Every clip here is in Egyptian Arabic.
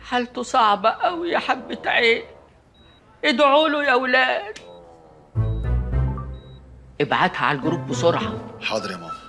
حالته صعبة قوي يا حبة عين ادعوا له يا ولاد ابعتها على الجروب بسرعة حاضر يا ماما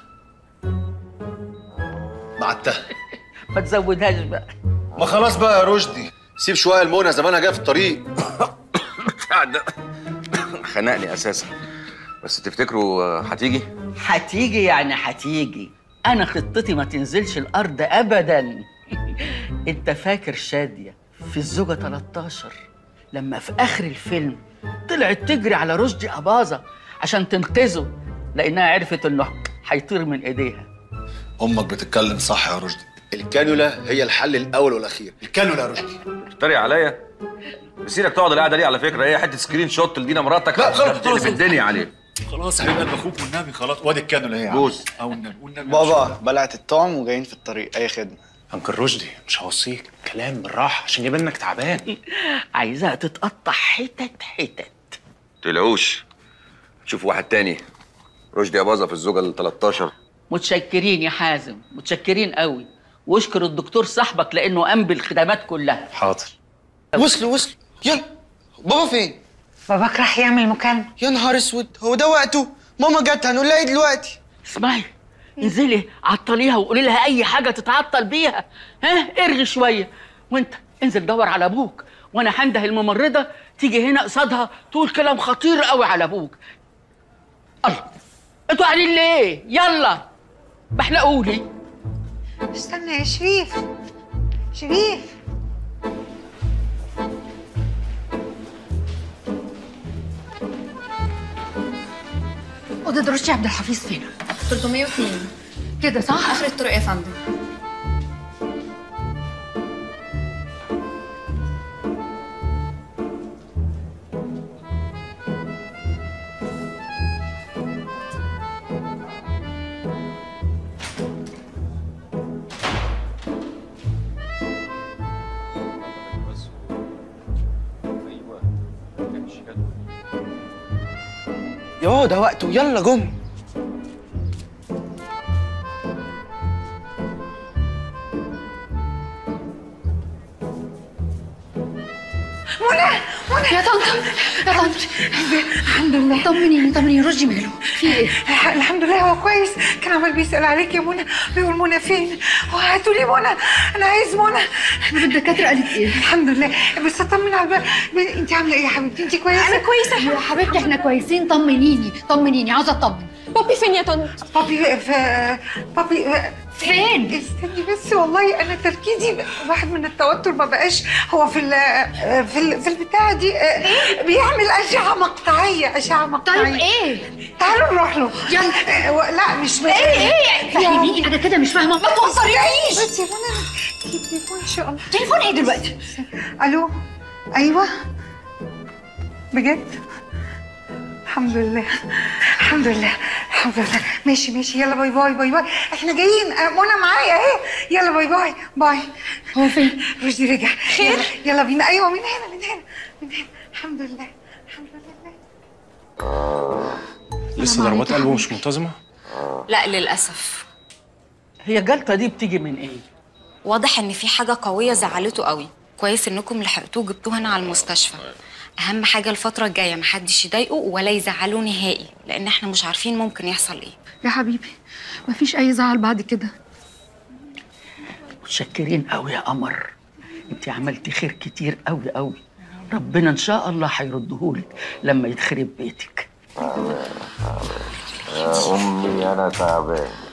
بعتها ما تزودهاش بقى ما خلاص بقى يا رشدي سيب شويه المونة زمانها جايه في الطريق ده خنقني اساسا بس تفتكروا آه، هتيجي هتيجي يعني هتيجي انا خطتي ما تنزلش الارض ابدا انت فاكر شاديه في الزوجه 13 لما في اخر الفيلم طلعت تجري على رشدي اباظه عشان تنقذه لانها عرفت انه هيطير من ايديها امك بتتكلم صح يا رشدي الكانولا هي الحل الاول والاخير الكانولا يا رشدي تتريق عليا مسيرك تقعد القعده دي على فكره هي حته سكرين شوت لدينا مراتك لا، خلاص، هتقلب خلاص. الدنيا عليه خلاص يا حبيب قلب اخوك والنبي خلاص وادي الكانولا هي يا عم. جوز. او النبي والنبي بابا بلعت الطعم وجايين في الطريق اي خدمه انكل رشدي مش هوصيك كلام بالراحه عشان جايب انك تعبان عايزاها تتقطع حتت حتت تقلقوش شوف واحد تاني رشدي اباظه في الزوجه ال 13 متشكرين يا حازم متشكرين قوي واشكر الدكتور صاحبك لانه قام بالخدمات كلها حاضر وصلوا وصلوا يلا بابا فين باباك راح يعمل مكالمة يا نهار اسود هو ده وقته ماما جت هنقول لها ايه دلوقتي اسمعي انزلي عطليها وقولي لها اي حاجه تتعطل بيها ها ارغي شويه وانت انزل دور على ابوك وانا هنده الممرضه تيجي هنا قصادها تقول كلام خطير قوي على ابوك الله انتوا قاعدين ليه يلا بحلقوا لي استنى يا شريف شريف أوضة رشدي عبد الحفيظ فين؟ 302 كده صح؟ اخر الطرق يا فندم يا بابا ده وقته يلا جم يا طنط يا طنط الحمد لله طمنيني طمنيني رشدي ماله؟ في ايه؟ الح- الحمد لله هو كويس كان عمال بيسأل عليك يا منى بيقول منى فين وهاتوا لي منى انا عايز منى الدكاترة قالت ايه؟ الحمد لله بس اطمن على البال ب- انت عامله ايه يا حبيبتي انت كويسه انا كويسة يا حبيبتي احنا كويسين طمنيني طمنيني عاوزة اطمن بابي فين يا طنط بابي في بابي فين؟ استني بس والله انا تركيزي واحد من التوتر ما بقاش هو في ال في ال في البتاعه دي بيعمل اشعه مقطعيه اشعه مقطعيه طيب ايه؟ تعالوا نروح له يلا. آه، و- لا مش ايه ايه؟ فهميني انا كده مش فاهمة ما توصلينيش بس يا منى تجيب تليفون ان شاء الله تليفون ايه دلوقتي؟ الو ايوه بجد الحمد لله الحمد لله الحمد لله ماشي ماشي يلا باي باي باي باي احنا جايين آه، منى معايا اهي يلا باي باي باي هو فين؟ رشدي رجع خير يلا, يلا بينا ايوه من هنا من هنا من هنا الحمد لله الحمد لله لسه ضربات قلبه مش منتظمه لا للاسف هي الجلطه دي بتيجي من ايه واضح ان في حاجه قويه زعلته قوي كويس انكم لحقتوه جبتوه هنا على المستشفى اهم حاجه الفتره الجايه محدش يضايقه ولا يزعله نهائي لان احنا مش عارفين ممكن يحصل ايه يا حبيبي مفيش أي زعل بعد كده متشكرين قوي يا قمر انت عملتي خير كتير قوي قوي ربنا ان شاء الله هيردهولك لما يتخرب بيتك امي انا تعبان